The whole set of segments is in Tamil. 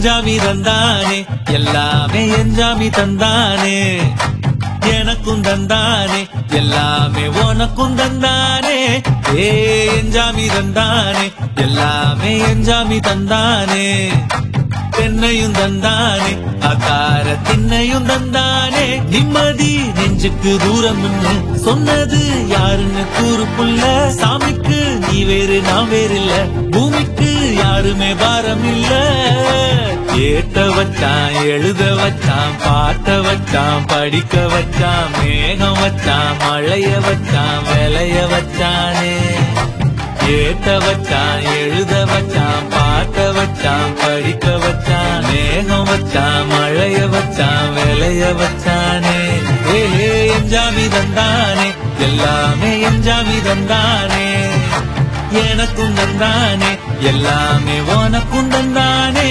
எஞ்சாமி தந்தானே எல்லாமே எஞ்சாமி தந்தானே எனக்கும் தந்தானே எல்லாமே உனக்கும் தந்தானே ஏ எஞ்சாமி தந்தானே எல்லாமே எஞ்சாமி தந்தானே பெண்ணையும் தந்தானே அகார திண்ணையும் தந்தானே நிம்மதி நெஞ்சுக்கு தூரம் சொன்னது யாருன்னு கூறுப்புள்ள சாமிக்கு நீ வேறு நான் வேறு இல்ல பூமிக்கு யாருமே பாரம் இல்ல கேட்ட வச்சான் எழுத வச்சான் பாட்ட வச்சான் படிக்க வச்சான் மேகம் வச்சான் மழைய வச்சான் விளைய வச்சானே கேட்ட வச்சான் எழுத வச்சான் பாட்ட வச்சான் படிக்க வச்சான் மேகம் வச்சான் மழைய வச்சான் விளைய வச்சானே ஏ எஞ்சாமி தந்தானே எல்லாமே எஞ்சாமி தந்தானே எனக்கும் தந்தானே எல்லாமே உனக்கும் தந்தானே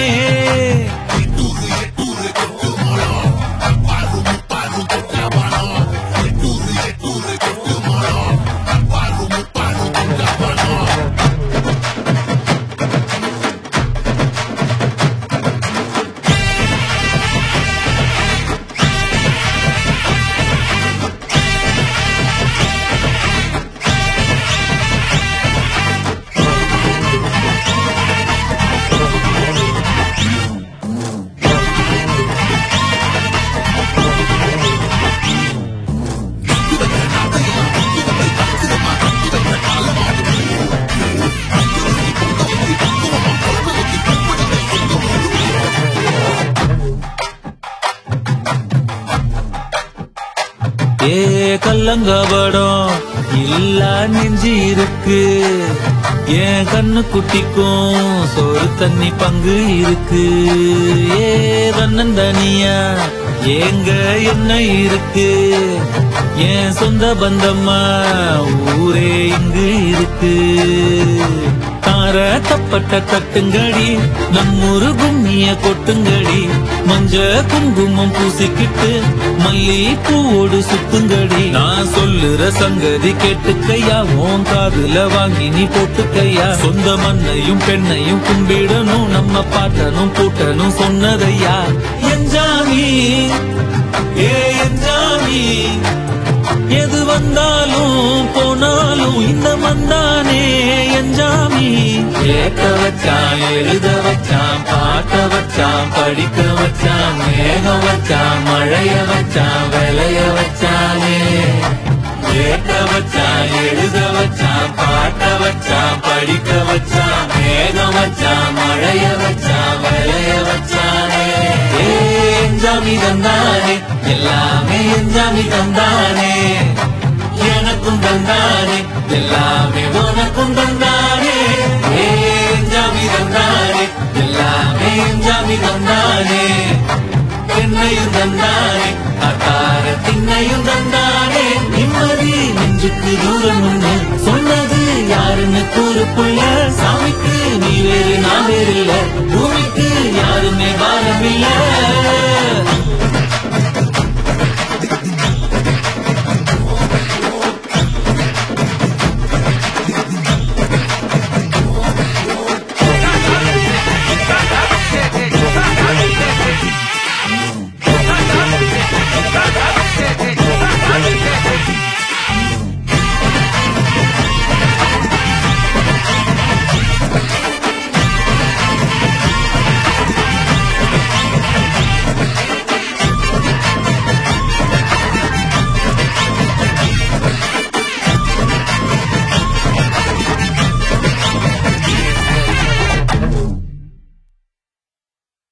ஏ கல்லங்கபடம் இல்ல நெஞ்சு இருக்கு என் கண்ணு குட்டிக்கும் சோறு தண்ணி பங்கு இருக்கு ஏ தன்னந்தனியா ஏங்க என்ன இருக்கு என் சொந்த பந்தம்மா ஊரே இங்கு இருக்கு தார தப்பட்ட தட்டுங்கடி நம்மூரு கும்மிய கொட்டுங்கடி மஞ்ச குங்குமம் பூசிக்கிட்டு மல்லி பூவோடு சுத்துங்கடி நான் சொல்லுற சங்கதி கேட்டுக்கையா உன் காதுல வாங்கி நீ போட்டுக்கையா சொந்த மண்ணையும் பெண்ணையும் கும்பிடணும் நம்ம பாட்டனும் கூட்டனும் சொன்னதையா எஞ்சாமி ஏ எஞ்சாமி எது வந்தாலும் போனாலும் இந்த மந்தானே எஞ்சாமி கேட்க வச்சான் எழுத வச்சான் பாட்ட வச்சான் படிக்க வச்சான் மேகம் வச்சான் மழைய வச்சான் விளைய வச்சானே கேட்க வச்சான் எழுத வச்சான் பாட்ட வச்சான் படிக்க வச்சான் மேகம் வச்சான் மழைய வச்சான் விளைய வச்சானே ஏ எஞ்சாமி தந்தானே எல்லாமே எஞ்சாமி தந்தானே எனக்கும் தந்தானே எல்லாமே உனக்கும் தந்தானே ஏ எஞ்சாமி தந்தானே எல்லாமே எஞ்சாமி தந்தானே என்னையும் தந்தானே அத்தார திண்ணையும் தந்தானே நிம்மதி நெஞ்சுக்கு தூரம் ஒண்ணு சொன்னது யாருன்னு கூறுக்குள்ள சாமிக்கு நீ வேறு நான் வேறு இல்ல பூமிக்கு யாருமே பாரம் இல்ல